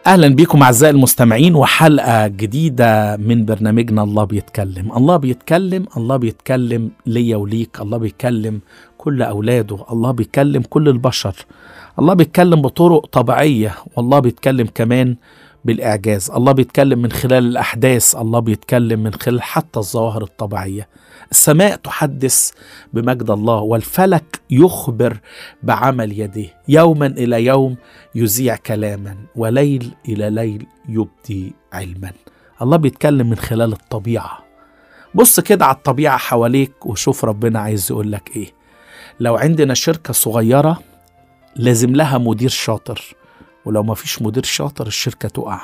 اهلا بكم اعزائي المستمعين وحلقه جديده من برنامجنا الله بيتكلم الله بيتكلم الله بيتكلم ليا وليك الله بيتكلم كل اولاده الله بيتكلم كل البشر الله بيتكلم بطرق طبيعيه والله بيتكلم كمان بالاعجاز الله بيتكلم من خلال الاحداث الله بيتكلم من خلال حتى الظواهر الطبيعيه السماء تحدث بمجد الله والفلك يخبر بعمل يديه يوما الى يوم يذيع كلاما وليل الى ليل يبدي علما الله بيتكلم من خلال الطبيعه بص كده على الطبيعه حواليك وشوف ربنا عايز يقول لك ايه لو عندنا شركه صغيره لازم لها مدير شاطر ولو ما فيش مدير شاطر الشركه تقع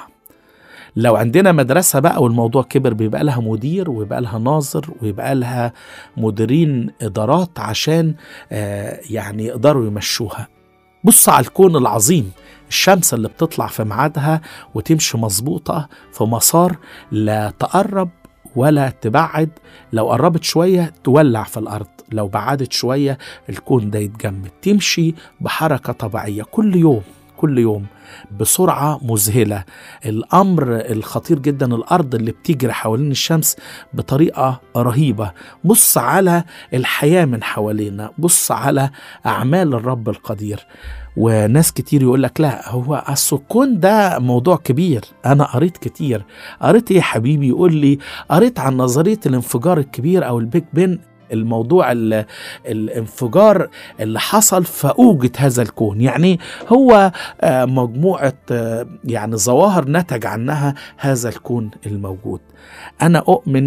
لو عندنا مدرسة بقى والموضوع كبر بيبقى لها مدير ويبقى لها ناظر ويبقى لها مديرين إدارات عشان آه يعني يقدروا يمشوها بص على الكون العظيم الشمس اللي بتطلع في ميعادها وتمشي مظبوطة في مسار لا تقرب ولا تبعد لو قربت شوية تولع في الأرض لو بعدت شوية الكون ده يتجمد تمشي بحركة طبيعية كل يوم كل يوم بسرعة مذهلة الأمر الخطير جدا الأرض اللي بتجري حوالين الشمس بطريقة رهيبة بص على الحياة من حوالينا بص على أعمال الرب القدير وناس كتير يقول لك لا هو السكون ده موضوع كبير انا قريت كتير قريت ايه يا حبيبي يقول لي قريت عن نظريه الانفجار الكبير او البيج بين الموضوع الانفجار اللي حصل فأوجد هذا الكون يعني هو مجموعة يعني ظواهر نتج عنها هذا الكون الموجود أنا أؤمن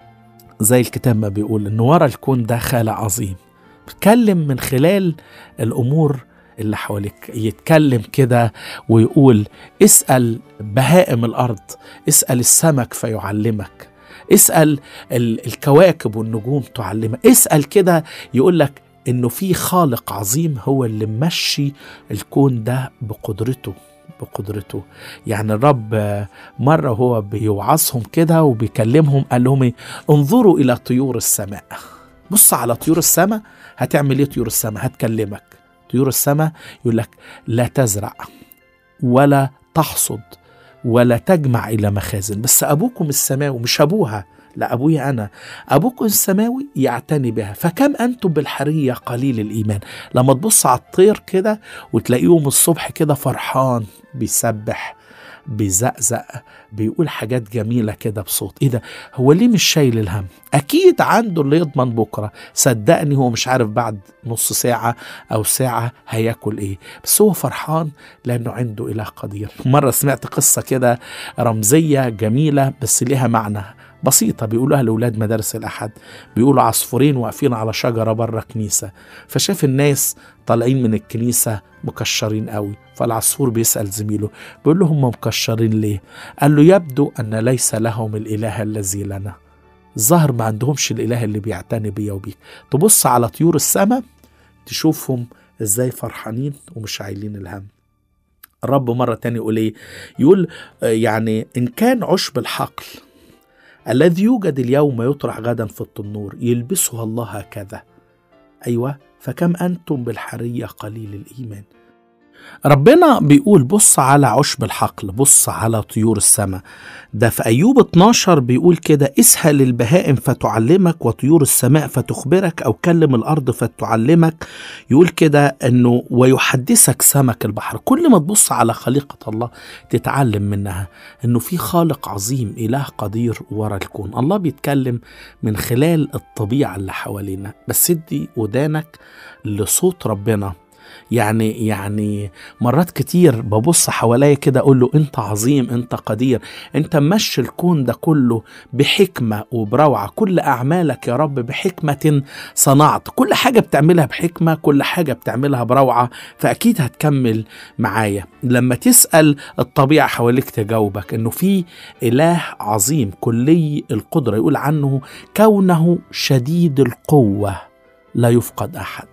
زي الكتاب ما بيقول إن ورا الكون ده خالق عظيم بيتكلم من خلال الأمور اللي حواليك يتكلم كده ويقول اسأل بهائم الأرض اسأل السمك فيعلمك اسأل الكواكب والنجوم تعلمك اسأل كده يقول لك انه في خالق عظيم هو اللي ممشي الكون ده بقدرته بقدرته يعني الرب مرة هو بيوعظهم كده وبيكلمهم قال لهم ايه انظروا إلى طيور السماء بص على طيور السماء هتعمل ايه طيور السماء هتكلمك طيور السماء يقول لك لا تزرع ولا تحصد ولا تجمع إلى مخازن بس أبوكم السماوي مش أبوها لا أبوي أنا أبوكم السماوي يعتني بها فكم أنتم بالحرية قليل الإيمان لما تبص على الطير كده وتلاقيهم الصبح كده فرحان بيسبح بيزقزق بيقول حاجات جميلة كده بصوت ايه ده هو ليه مش شايل الهم اكيد عنده اللي يضمن بكرة صدقني هو مش عارف بعد نص ساعة او ساعة هياكل ايه بس هو فرحان لانه عنده اله قدير مرة سمعت قصة كده رمزية جميلة بس ليها معنى بسيطة بيقولوها لأولاد مدارس الأحد بيقولوا عصفورين واقفين على شجرة بره كنيسة فشاف الناس طالعين من الكنيسة مكشرين قوي فالعصفور بيسأل زميله بيقول له هم مكشرين ليه قال له يبدو أن ليس لهم الإله الذي لنا الظاهر ما عندهمش الإله اللي بيعتني بيا وبيك تبص على طيور السماء تشوفهم ازاي فرحانين ومش عايلين الهم الرب مرة تاني يقول ايه يقول يعني إن كان عشب الحقل الذي يوجد اليوم يطرح غدا في التنور يلبسها الله هكذا أيوة فكم أنتم بالحرية قليل الإيمان ربنا بيقول بص على عشب الحقل بص على طيور السماء ده في أيوب 12 بيقول كده اسهل البهائم فتعلمك وطيور السماء فتخبرك أو كلم الأرض فتعلمك يقول كده أنه ويحدثك سمك البحر كل ما تبص على خليقة الله تتعلم منها أنه في خالق عظيم إله قدير ورا الكون الله بيتكلم من خلال الطبيعة اللي حوالينا بس ادي ودانك لصوت ربنا يعني يعني مرات كتير ببص حواليا كده اقول له انت عظيم انت قدير انت مشي الكون ده كله بحكمه وبروعه كل اعمالك يا رب بحكمه صنعت كل حاجه بتعملها بحكمه كل حاجه بتعملها بروعه فاكيد هتكمل معايا لما تسال الطبيعه حواليك تجاوبك انه في اله عظيم كلي القدره يقول عنه كونه شديد القوه لا يفقد احد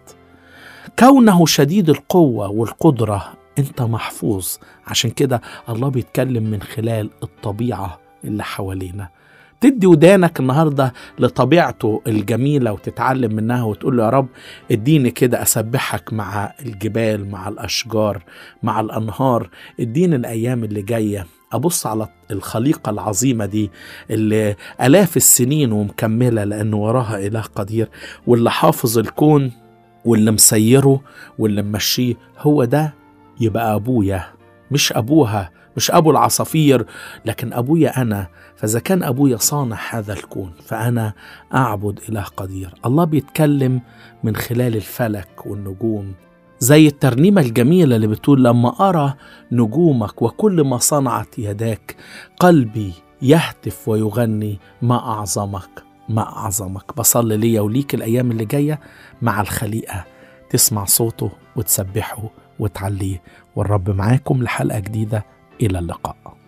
كونه شديد القوة والقدرة انت محفوظ عشان كده الله بيتكلم من خلال الطبيعة اللي حوالينا تدي ودانك النهارده لطبيعته الجميله وتتعلم منها وتقول له يا رب اديني كده اسبحك مع الجبال مع الاشجار مع الانهار اديني الايام اللي جايه ابص على الخليقه العظيمه دي اللي الاف السنين ومكمله لانه وراها اله قدير واللي حافظ الكون واللي مسيره واللي ممشيه هو ده يبقى ابويا مش ابوها مش ابو العصافير لكن ابويا انا فاذا كان ابويا صانع هذا الكون فانا اعبد اله قدير الله بيتكلم من خلال الفلك والنجوم زي الترنيمه الجميله اللي بتقول لما ارى نجومك وكل ما صنعت يداك قلبي يهتف ويغني ما اعظمك ما اعظمك بصلي ليا وليك الايام اللي جايه مع الخليقه تسمع صوته وتسبحه وتعليه والرب معاكم لحلقه جديده الى اللقاء